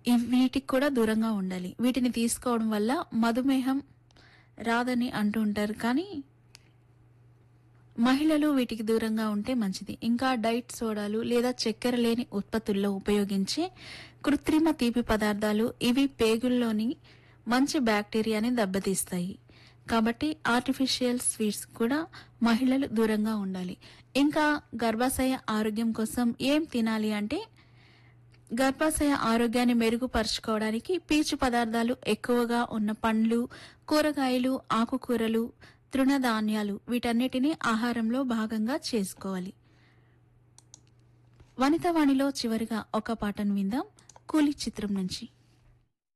ఇవి వీటికి కూడా దూరంగా ఉండాలి వీటిని తీసుకోవడం వల్ల మధుమేహం రాదని అంటూ ఉంటారు కానీ మహిళలు వీటికి దూరంగా ఉంటే మంచిది ఇంకా డైట్ సోడాలు లేదా చక్కెర లేని ఉత్పత్తుల్లో ఉపయోగించే కృత్రిమ తీపి పదార్థాలు ఇవి పేగుల్లోని మంచి బ్యాక్టీరియాని దెబ్బతీస్తాయి కాబట్టి ఆర్టిఫిషియల్ స్వీట్స్ కూడా మహిళలు దూరంగా ఉండాలి ఇంకా గర్భాశయ ఆరోగ్యం కోసం ఏం తినాలి అంటే గర్భాశయ ఆరోగ్యాన్ని మెరుగుపరుచుకోవడానికి పీచు పదార్థాలు ఎక్కువగా ఉన్న పండ్లు కూరగాయలు ఆకుకూరలు తృణధాన్యాలు వీటన్నిటిని ఆహారంలో భాగంగా చేసుకోవాలి వనితవాణిలో చివరిగా ఒక పాటను విందాం కూలి చిత్రం నుంచి